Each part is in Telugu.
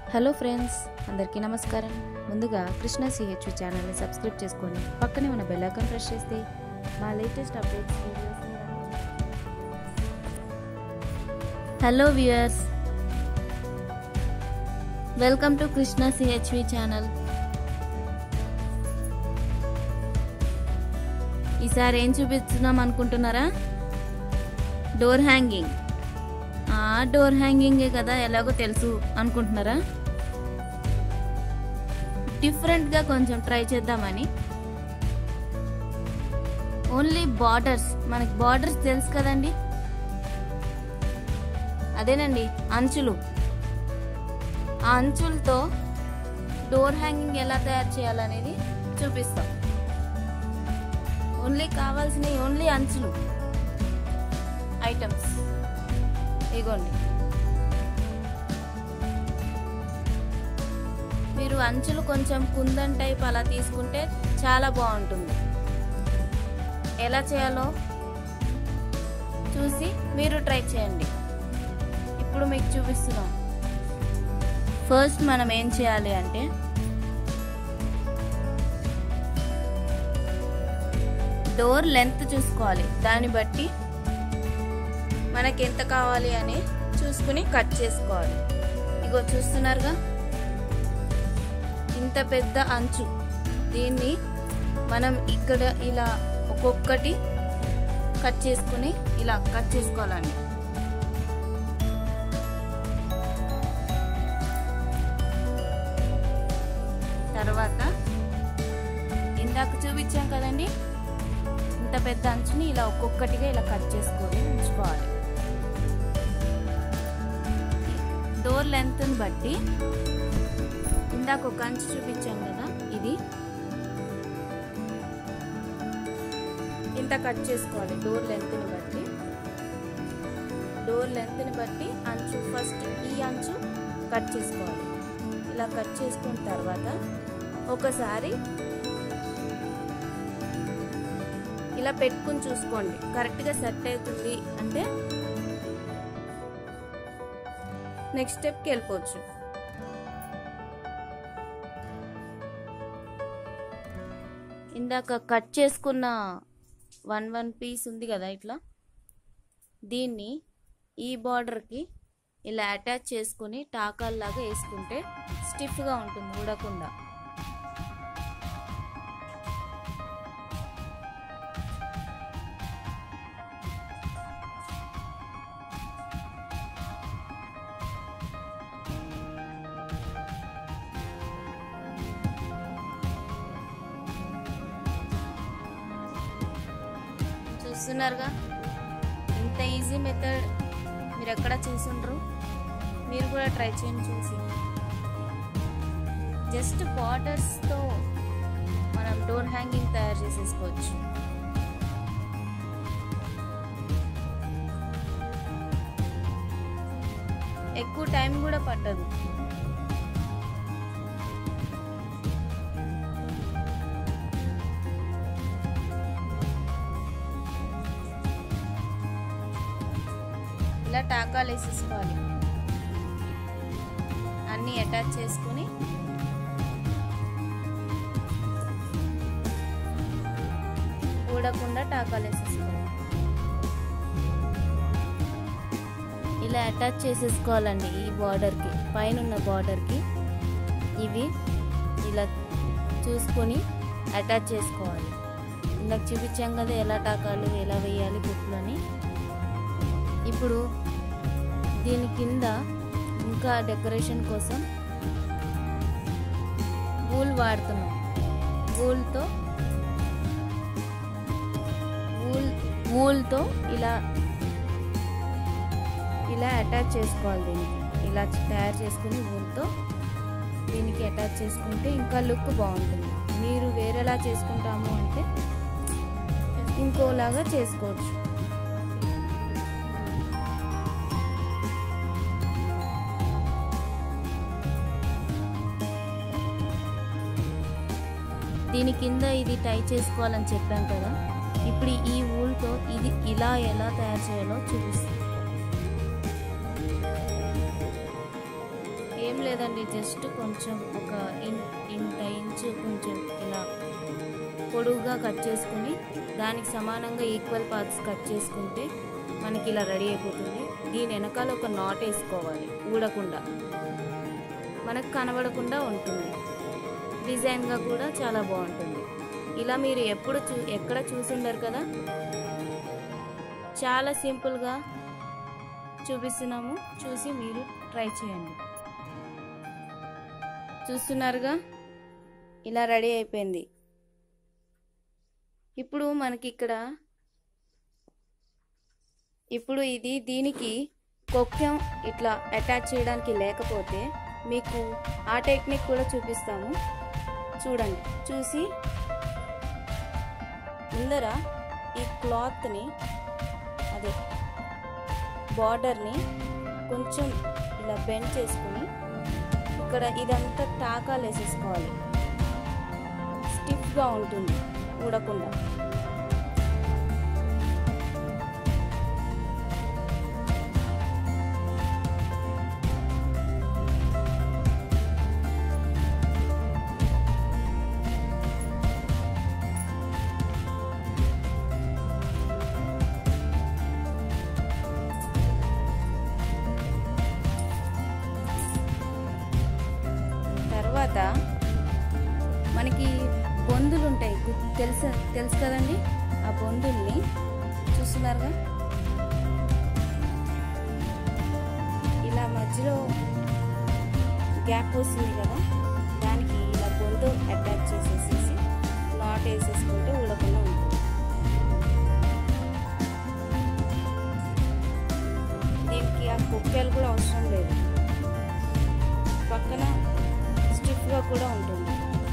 హలో ఫ్రెండ్స్ అందరికీ నమస్కారం ముందుగా కృష్ణ సిహెచ్ ఛానల్ని సబ్స్క్రైబ్ చేసుకొని పక్కనే ఉన్న బెల్ ఐకాన్ ప్రెస్ చేస్తే మా latest updates videos hello viewers welcome to Krishna C H V channel ఈసారి ఏం చూపిస్తున్నాం అనుకుంటున్నారా డోర్ హ్యాంగింగ్ ఆ డోర్ హ్యాంగింగే కదా ఎలాగో తెలుసు అనుకుంటున్నారా డిఫరెంట్గా కొంచెం ట్రై చేద్దామని ఓన్లీ బార్డర్స్ మనకి బార్డర్స్ తెలుసు కదండి అదేనండి అంచులు ఆ అంచులతో డోర్ హ్యాంగింగ్ ఎలా తయారు చేయాలనేది చూపిస్తాం ఓన్లీ కావాల్సినవి ఓన్లీ అంచులు ఐటమ్స్ ఇగోండి మీరు అంచులు కొంచెం కుందన్ టైప్ అలా తీసుకుంటే చాలా బాగుంటుంది ఎలా చేయాలో చూసి మీరు ట్రై చేయండి ఇప్పుడు మీకు చూపిస్తున్నాం ఫస్ట్ మనం ఏం చేయాలి అంటే డోర్ లెంత్ చూసుకోవాలి దాన్ని బట్టి మనకి ఎంత కావాలి అని చూసుకుని కట్ చేసుకోవాలి ఇగో చూస్తున్నారుగా ఇంత పెద్ద అంచు దీన్ని మనం ఇక్కడ ఇలా ఒక్కొక్కటి కట్ చేసుకుని ఇలా కట్ చేసుకోవాలండి తర్వాత ఇందాక చూపించాం కదండి ఇంత పెద్ద అంచుని ఇలా ఒక్కొక్కటిగా ఇలా కట్ చేసుకొని ఉంచుకోవాలి డోర్ లెంత్ని బట్టి ఇందాక ఒక అంచు చూపించాం కదా ఇది ఇంత కట్ చేసుకోవాలి డోర్ లెంత్ని బట్టి డోర్ లెంత్ని బట్టి అంచు ఫస్ట్ ఈ అంచు కట్ చేసుకోవాలి ఇలా కట్ చేసుకున్న తర్వాత ఒకసారి ఇలా పెట్టుకుని చూసుకోండి కరెక్ట్గా సెట్ అవుతుంది అంటే నెక్స్ట్ స్టెప్కి వెళ్ళిపోవచ్చు ఇందాక కట్ చేసుకున్న వన్ వన్ పీస్ ఉంది కదా ఇట్లా దీన్ని ఈ బార్డర్కి ఇలా అటాచ్ చేసుకుని టాకాల్లాగా వేసుకుంటే స్టిఫ్గా ఉంటుంది ఊడకుండా చూస్తున్నారుగా ఇంత ఈజీ మెథడ్ మీరు ఎక్కడ చూసుండ్రు మీరు కూడా ట్రై చేయండి చూసి జస్ట్ బార్డర్స్తో మనం డోర్ హ్యాంగింగ్ తయారు చేసేసుకోవచ్చు ఎక్కువ టైం కూడా పట్టదు ఇలా టాకాలు వేసేసుకోవాలి అన్నీ అటాచ్ చేసుకుని ఊడకుండా టాకాలు వేసేసుకోవాలి ఇలా అటాచ్ చేసేసుకోవాలండి ఈ బార్డర్కి పైన ఉన్న బార్డర్కి ఇవి ఇలా చూసుకొని అటాచ్ చేసుకోవాలి ఇందాక చూపించాం కదా ఎలా టాకాలు ఎలా వేయాలి కుట్లని ఇప్పుడు దీని కింద ఇంకా డెకరేషన్ కోసం వూల్ వాడుతున్నాం వూల్తో వూల్ వూల్తో ఇలా ఇలా అటాచ్ చేసుకోవాలి దీనికి ఇలా తయారు చేసుకుని వూల్తో దీనికి అటాచ్ చేసుకుంటే ఇంకా లుక్ బాగుంటుంది మీరు వేరేలా చేసుకుంటాము అంటే ఇంకోలాగా చేసుకోవచ్చు దీని కింద ఇది టై చేసుకోవాలని చెప్పాం కదా ఇప్పుడు ఈ ఊల్తో ఇది ఇలా ఎలా తయారు చేయాలో చూపిస్తాం ఏం లేదండి జస్ట్ కొంచెం ఒక ఇన్ ఇంత ఇంచు కొంచెం ఇలా పొడువుగా కట్ చేసుకుని దానికి సమానంగా ఈక్వల్ పార్ట్స్ కట్ చేసుకుంటే మనకి ఇలా రెడీ అయిపోతుంది దీని వెనకాల ఒక నాట్ వేసుకోవాలి ఊడకుండా మనకు కనబడకుండా ఉంటుంది డిజైన్గా కూడా చాలా బాగుంటుంది ఇలా మీరు ఎప్పుడు చూ ఎక్కడ చూసుండరు కదా చాలా సింపుల్గా చూపిస్తున్నాము చూసి మీరు ట్రై చేయండి చూస్తున్నారుగా ఇలా రెడీ అయిపోయింది ఇప్పుడు మనకి ఇక్కడ ఇప్పుడు ఇది దీనికి కొక్యం ఇట్లా అటాచ్ చేయడానికి లేకపోతే మీకు ఆ టెక్నిక్ కూడా చూపిస్తాము చూడండి చూసి ముందర ఈ క్లాత్ని అదే బార్డర్ని కొంచెం ఇలా బెండ్ చేసుకుని ఇక్కడ ఇదంతా టాకాలు వేసేసుకోవాలి స్టిఫ్గా ఉంటుంది ఊడకుండా తర్వాత మనకి బొందులు ఉంటాయి గు- తెలుసు తెలుసు కదండి ఆ బొందుల్ని చూస్తున్నారుగా ఇలా మధ్యలో గ్యాప్ వస్తుంది కదా దానికి ఇలా బొందు అటాచ్ చేసేసేసి నాట్ వేసేసుకుంటే ఊడకుండా ఉంటుంది దీనికి ఆ కుక్కలు కూడా అవసరం లేదు పక్కన స్టిఫ్గా కూడా ఉంటుంది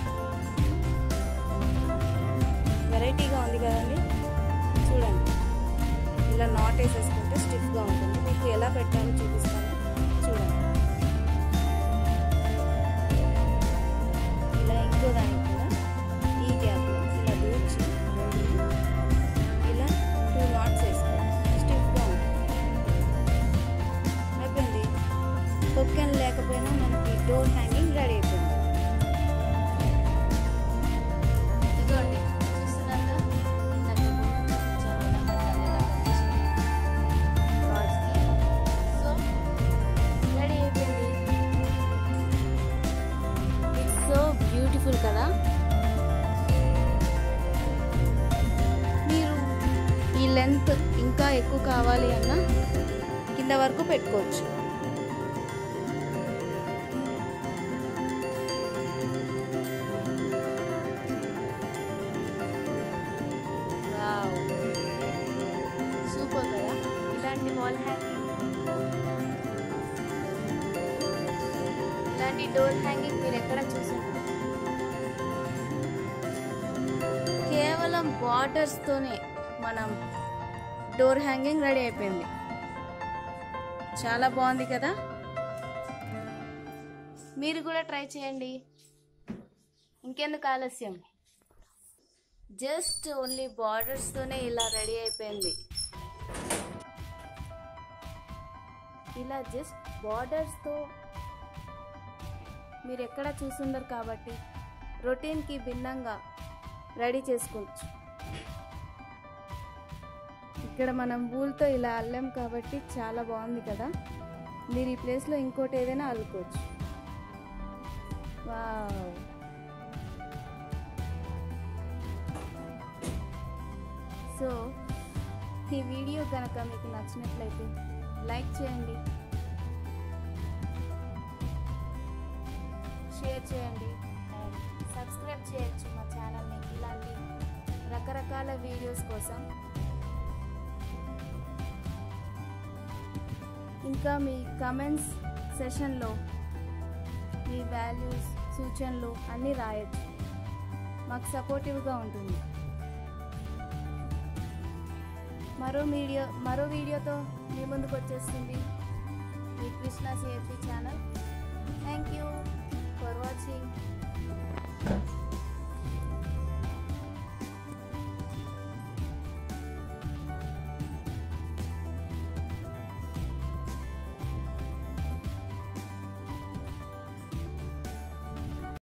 వెరైటీగా ఉంది కదండి చూడండి ఇలా నాట్ వేసేసుకుంటే స్టిఫ్గా ఉంటుంది మీకు ఎలా పెట్టాలో చూపిస్తాను చూడండి ఇలా ఇంకో దానికి కూడా ఈ గ్యాప్లో ఇలా దూర్చి ఇలా టూ నాట్స్ వేసుకోవాలి స్టిఫ్గా ఉంటుంది అయిపోయింది కొక్కెన్ లేకపోయినా మనకి డోర్ హ్యాంగింగ్ రెడీ అయిపోయింది ఇదిగోండి చూస్తున్నారుగా ఇందాక చాలా మంది రాడ్స్కి సో రెడీ అయిపోయింది ఇట్స్ సో బ్యూటిఫుల్ కదా మీరు ఈ లెంత్ ఇంకా ఎక్కువ కావాలి అన్నా కింద వరకు పెట్టుకోవచ్చు వావ్ సూపర్ కదా ఇలాంటి వాల్ హ్యాంగింగ్ ఇలాంటి డోర్ హ్యాంగింగ్ మీరు ఎక్కడ చూసుంటారు కేవలం బార్డర్స్తోనే మనం డోర్ హ్యాంగింగ్ రెడీ అయిపోయింది చాలా బాగుంది కదా మీరు కూడా ట్రై చేయండి ఇంకెందుకు ఆలస్యం జస్ట్ ఓన్లీ బార్డర్స్తోనే ఇలా రెడీ అయిపోయింది ఇలా జస్ట్ బార్డర్స్తో మీరు ఎక్కడ చూసుండరు కాబట్టి రొటీన్కి భిన్నంగా రెడీ చేసుకోవచ్చు ఇక్కడ మనం వూల్తో ఇలా అల్లాం కాబట్టి చాలా బాగుంది కదా మీరు ఈ ప్లేస్లో ఇంకోటి ఏదైనా అల్లుకోవచ్చు వావ్ సో ఈ వీడియో కనుక మీకు నచ్చినట్లయితే లైక్ చేయండి షేర్ చేయండి అండ్ సబ్స్క్రైబ్ చేయొచ్చు మా ఛానల్ని ఇలాంటి రకరకాల వీడియోస్ కోసం ఇంకా మీ కమెంట్స్ సెషన్లో మీ వాల్యూస్ సూచనలు అన్నీ రాయొచ్చు మాకు సపోర్టివ్గా ఉంటుంది మరో వీడియో మరో వీడియోతో మీ ముందుకు వచ్చేస్తుంది మీ కృష్ణ సిఎఫ్పి ఛానల్